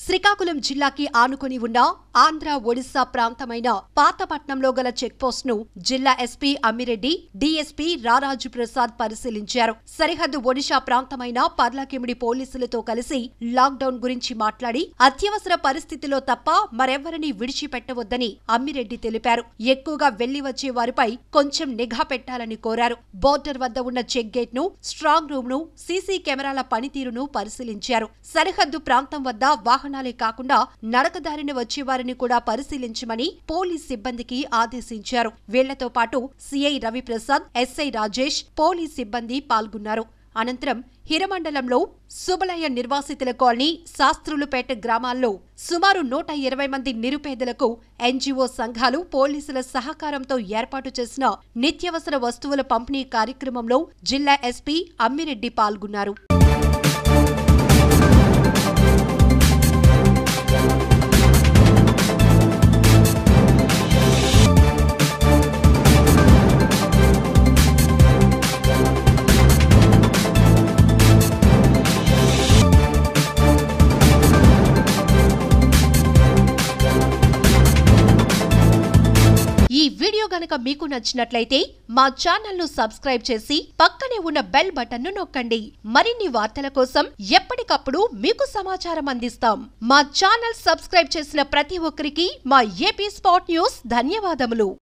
శ్రీకాకుళం జిల్లాకి ఆనుకుని ఉన్న ఆంధ్ర ఒడిశా ప్రాంతమైన పాతపట్నంలో గల చెక్పోస్ట్ ను జిల్లా ఎస్పీ అమ్మిరెడ్డి డీఎస్పీ రారాజు ప్రసాద్ పరిశీలించారు సరిహద్దు ఒడిశా ప్రాంతమైన పర్లాకిమిడి పోలీసులతో కలిసి లాక్డౌన్ గురించి మాట్లాడి అత్యవసర పరిస్థితిలో తప్ప మరెవరిని విడిచిపెట్టవద్దని అమ్మిరెడ్డి తెలిపారు ఎక్కువగా వెళ్లి వచ్చే వారిపై కొంచెం నిఘా పెట్టాలని కోరారు బోర్డర్ వద్ద ఉన్న చెక్ గేట్ ను స్ట్రాంగ్ రూమ్ ను సీసీ కెమెరాల పనితీరును పరిశీలించారు సరిహద్దు ప్రాంతం వద్ద వాహనాలే కాకుండా నడకదారిన వచ్చేవారిని కూడా పరిశీలించమని పోలీస్ సిబ్బందికి ఆదేశించారు వీళ్లతో పాటు CI Raviprasad SI Rajesh police సిబ్బంది పాల్గొన్నారు అనంతరం హిరమండలంలో సుబలయ నిర్వాసితుల కాలనీ శాస్త్రులుపేట గ్రామాల్లో సుమారు నూట ఇరవై మంది నిరుపేదలకు ఎన్జీఓ సంఘాలు పోలీసుల సహకారంతో ఏర్పాటు చేసిన నిత్యావసర వస్తువుల పంపిణీ కార్యక్రమంలో జిల్లా ఎస్పీ అమ్మిరెడ్డి పాల్గొన్నారు ఈ వీడియో గనక మీకు నచ్చినట్లయితే మా ఛానల్ ను సబ్స్క్రైబ్ చేసి పక్కనే ఉన్న బెల్ బటన్ ను నొక్కండి మరిన్ని వార్తల కోసం ఎప్పటికప్పుడు మీకు సమాచారం అందిస్తాం మా ఛానల్ సబ్స్క్రైబ్ చేసిన ప్రతి ఒక్కరికి మా ఏపీ స్పాట్ న్యూస్ ధన్యవాదములు